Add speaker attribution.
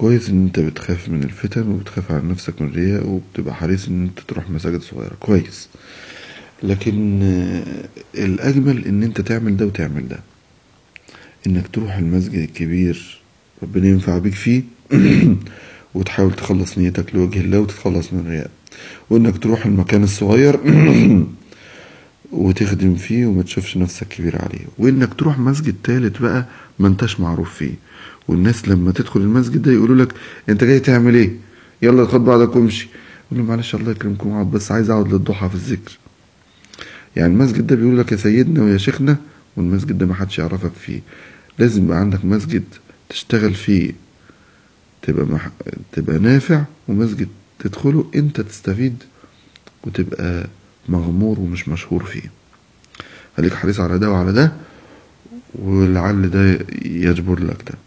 Speaker 1: كويس ان انت بتخاف من الفتن وبتخاف على نفسك من الرياء وبتبقى حريص ان انت تروح مساجد صغيرة كويس لكن آه، الاجمل ان انت تعمل ده وتعمل ده انك تروح المسجد الكبير ربنا ينفع بيك فيه وتحاول تخلص نيتك لوجه الله وتتخلص من الرياء وانك تروح المكان الصغير وتخدم فيه وما تشوفش نفسك كبير عليه وانك تروح مسجد تالت بقى ما انتش معروف فيه والناس لما تدخل المسجد ده يقولوا لك انت جاي تعمل ايه يلا خد بعضك وامشي قول له معلش الله يكرمكم اقعد بس عايز اقعد للضحى في الذكر يعني المسجد ده بيقول لك يا سيدنا ويا شيخنا والمسجد ده ما حدش يعرفك فيه لازم يبقى عندك مسجد تشتغل فيه تبقى مح... تبقى نافع ومسجد تدخله انت تستفيد وتبقى مغمور ومش مشهور فيه خليك حريص على ده وعلى ده ولعل ده يجبر لك ده